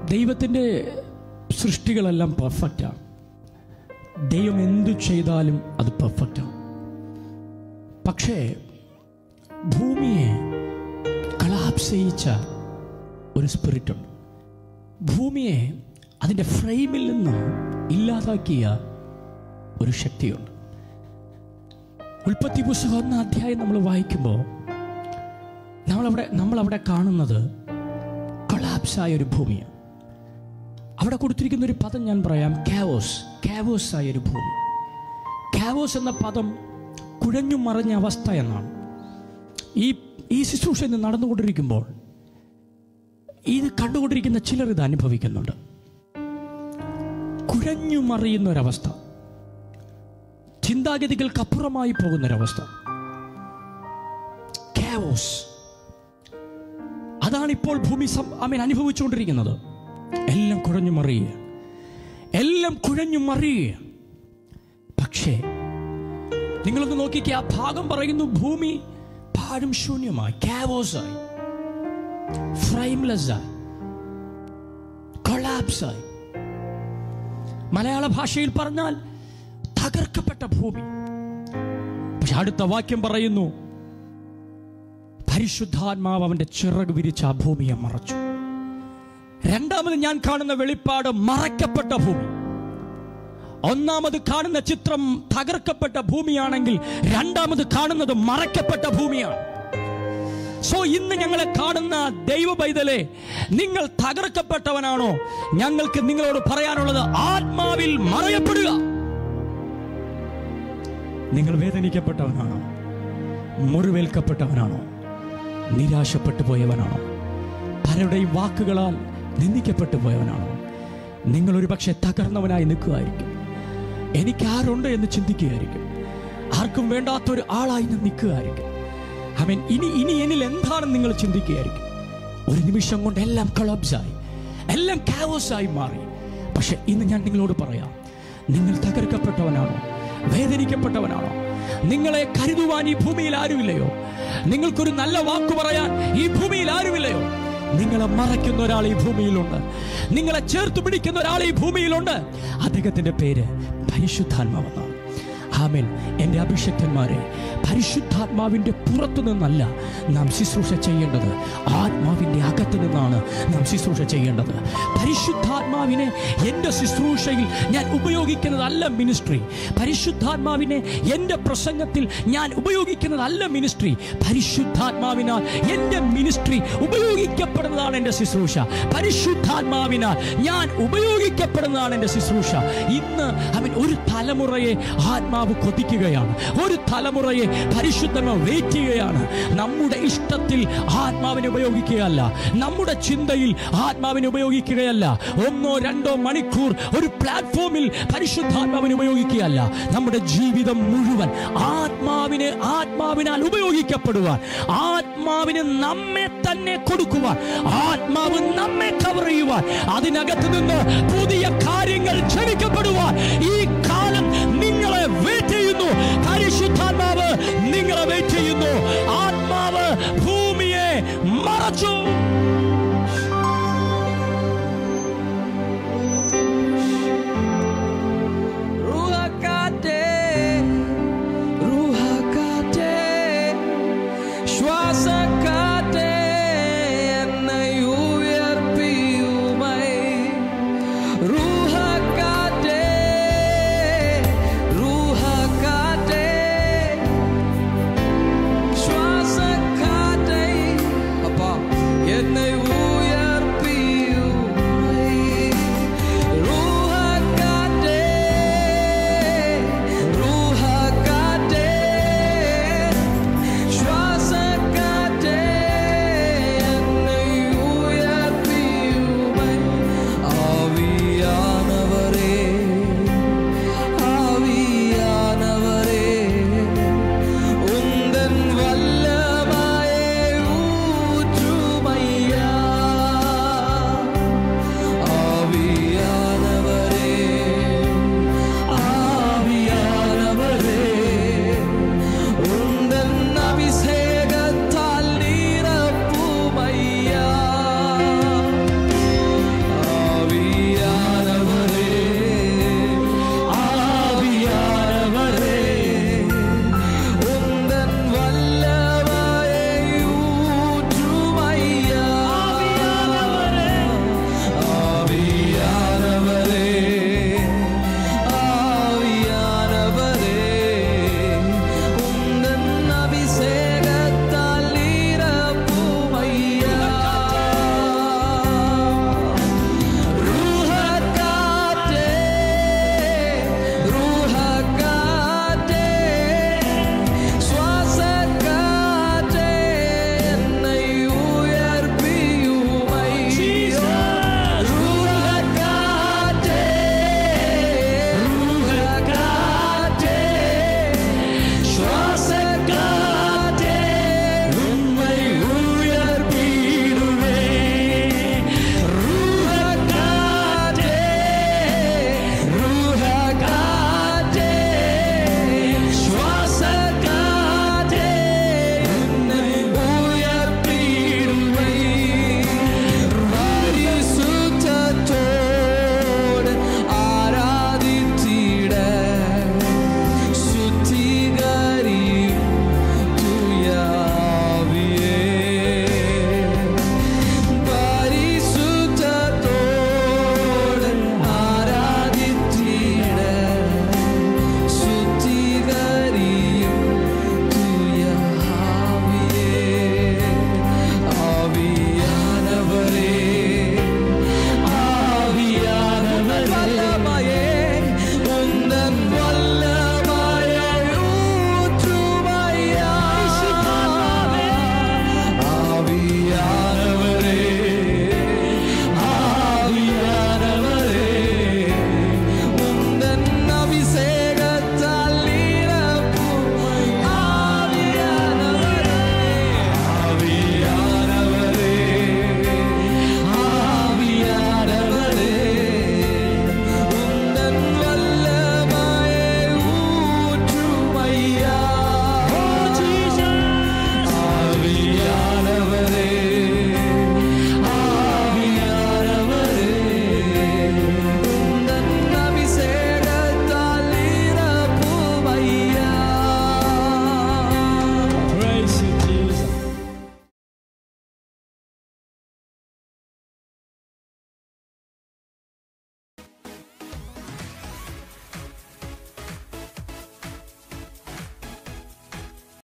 ദൈവത്തിൻ്റെ സൃഷ്ടികളെല്ലാം പെർഫെക്റ്റാണ് ദൈവം എന്തു ചെയ്താലും അത് പെർഫെക്റ്റാണ് പക്ഷേ ഭൂമിയെ കളാപ്സ് ചെയ്യിച്ച ഒരു സ്പിരിറ്റുണ്ട് ഭൂമിയെ അതിൻ്റെ ഫ്രെയിമിൽ നിന്ന് ഇല്ലാതാക്കിയ ഒരു ശക്തിയുണ്ട് ഉൽപ്പത്തി പുസ്തകം ഒന്ന അധ്യായം നമ്മൾ വായിക്കുമ്പോൾ നമ്മളവിടെ നമ്മളവിടെ കാണുന്നത് കൊളാപ്സായ ഒരു ഭൂമിയാണ് അവിടെ കൊടുത്തിരിക്കുന്ന ഒരു പദം ഞാൻ പറയാം കാവോസ് കാവോസ് ആയ ഒരു ഭൂമി കാവോസ് എന്ന പദം കുഴഞ്ഞു മറഞ്ഞ അവസ്ഥ എന്നാണ് ഈ ഈ ശുശ്രൂഷ ഇന്ന് നടന്നുകൊണ്ടിരിക്കുമ്പോൾ ഇത് കണ്ടുകൊണ്ടിരിക്കുന്ന ചിലർ ഇത് അനുഭവിക്കുന്നുണ്ട് കുഴഞ്ഞു മറിയുന്ന ഒരവസ്ഥ ചിന്താഗതികൾക്കപ്പുറമായി പോകുന്ന ഒരവസ്ഥ കാവോസ് അതാണ് ഇപ്പോൾ ഭൂമി അമീൻ അനുഭവിച്ചുകൊണ്ടിരിക്കുന്നത് എല്ലാം കുഴഞ്ഞു മറിയുക എല്ലാം കുഴഞ്ഞു മറിയുക പക്ഷേ നിങ്ങളൊന്ന് നോക്കിക്കേ ആ ഭാഗം പറയുന്നു ഭൂമി പാഴും ശൂന്യമായി കാവോസായി ഫ്രെയിംലെസ് ആയി കൊളാപ്സ് ആയി മലയാള ഭാഷയിൽ പറഞ്ഞാൽ തകർക്കപ്പെട്ട ഭൂമി പക്ഷെ അടുത്ത വാക്യം പറയുന്നു പരിശുദ്ധാത്മാവ് അവന്റെ ചിറക് വിരിച്ച ആ ഭൂമിയെ മറച്ചു രണ്ടാമത് ഞാൻ കാണുന്ന വെളിപ്പാട് മറയ്ക്കപ്പെട്ട ഭൂമി ഒന്നാമത് കാണുന്ന ചിത്രം തകർക്കപ്പെട്ട ഭൂമിയാണെങ്കിൽ രണ്ടാമത് കാണുന്നത് മറയ്ക്കപ്പെട്ട ഭൂമിയാണ് സോ ഇന്ന് ഞങ്ങളെ കാണുന്ന ദൈവ പൈതലെ നിങ്ങൾ തകർക്കപ്പെട്ടവനാണോ ഞങ്ങൾക്ക് നിങ്ങളോട് പറയാനുള്ളത് ആത്മാവിൽ മറയപ്പെടുക നിങ്ങൾ വേദനിക്കപ്പെട്ടവനാണോ മുറിവേൽക്കപ്പെട്ടവനാണോ നിരാശപ്പെട്ടു പോയവനാണോ പലരുടെയും വാക്കുകളാൽ നിന്ദിക്കപ്പെട്ടു പോയവനാണോ നിങ്ങൾ ഒരു പക്ഷെ തകർന്നവനായി നിൽക്കുകയായിരിക്കും എനിക്ക് ആരുണ്ട് എന്ന് ചിന്തിക്കുകയായിരിക്കും ആർക്കും വേണ്ടാത്ത ഒരു ആളായി ഞാൻ നിൽക്കുകയായിരിക്കും അവൻ ഇനി ഇനി എന്നിൽ എന്താണെന്ന് നിങ്ങൾ ചിന്തിക്കുകയായിരിക്കും ഒരു നിമിഷം കൊണ്ട് എല്ലാം കൊളബ്സായി എല്ലാം കാവോസായി മാറി പക്ഷെ ഇന്ന് ഞാൻ നിങ്ങളോട് പറയാം നിങ്ങൾ തകർക്കപ്പെട്ടവനാണോ വേദനിക്കപ്പെട്ടവനാണോ നിങ്ങളെ കരുതുവാൻ ഈ ഭൂമിയിൽ ആരുമില്ലയോ നിങ്ങൾക്കൊരു നല്ല വാക്ക് പറയാൻ ഈ ഭൂമിയിൽ ആരുമില്ലയോ നിങ്ങളെ മറയ്ക്കുന്ന ഒരാൾ ഈ ഭൂമിയിലുണ്ട് നിങ്ങളെ ചേർത്ത് പിടിക്കുന്ന ഒരാൾ ഈ ഭൂമിയിലുണ്ട് അദ്ദേഹത്തിന്റെ പേര് പരിശുദ്ധാത്മാവെന്നാണ് ആമേൻ എൻ്റെ അഭിഷക്തന്മാരെ പരിശുദ്ധാത്മാവിൻ്റെ പുറത്തു നിന്നല്ല നാം ശുശ്രൂഷ ചെയ്യേണ്ടത് ആത്മാവിൻ്റെ അകത്ത് നിന്നാണ് നാം ശുശ്രൂഷ ചെയ്യേണ്ടത് പരിശുദ്ധാത്മാവിനെ എൻ്റെ ശുശ്രൂഷയിൽ ഞാൻ ഉപയോഗിക്കുന്നതല്ല മിനിസ്ട്രി പരിശുദ്ധാത്മാവിനെ എൻ്റെ പ്രസംഗത്തിൽ ഞാൻ ഉപയോഗിക്കുന്നതല്ല മിനിസ്ട്രി പരിശുദ്ധാത്മാവിനാൽ എൻ്റെ മിനിസ്ട്രി ഉപയോഗിക്കപ്പെടുന്നതാണ് എൻ്റെ ശുശ്രൂഷ പരിശുദ്ധാത്മാവിനാൽ ഞാൻ ഉപയോഗിക്കപ്പെടുന്നതാണ് എൻ്റെ ശുശ്രൂഷ ഇന്ന് അവൻ ഒരു തലമുറയെ ആത്മാവ് കൊതിക്കുകയാണ് ഒരു തലമുറയെ പരിശുദ്ധമ വെയിറ്റ് ചെയ്യുകയാണ് നമ്മുടെ ഇഷ്ടത്തിൽ ആത്മാവിനെ ഉപയോഗിക്കുകയല്ല നമ്മുടെ ചിന്തയിൽ ആത്മാവിനെ ഉപയോഗിക്കുകയല്ല ഒന്നോ രണ്ടോ മണിക്കൂർ ഒരു പ്ലാറ്റ്ഫോമിൽ പരിശുദ്ധാത്മാവിനെ ഉപയോഗിക്കുകയല്ല നമ്മുടെ ജീവിതം മുഴുവൻ ആത്മാവിനെ ആത്മാവിനാൽ ഉപയോഗിക്കപ്പെടുവാൻ ആത്മാവിന് നമ്മെ തന്നെ കൊടുക്കുവാൻ ആത്മാവ് നമ്മെ കവർ ചെയ്യുവാൻ അതിനകത്ത് നിന്ന് പുതിയ കാര്യങ്ങൾ ക്ഷണിക്കപ്പെടുവാൻ ഈ കാലം നിങ്ങളെ വെയിറ്റ് ചെയ്യുന്നു പരിശുദ്ധാത്മാവ് നിങ്ങളെ വെയിറ്റ് ചെയ്യുന്നു ആത്മാവ് ഭൂമിയെ മറച്ചു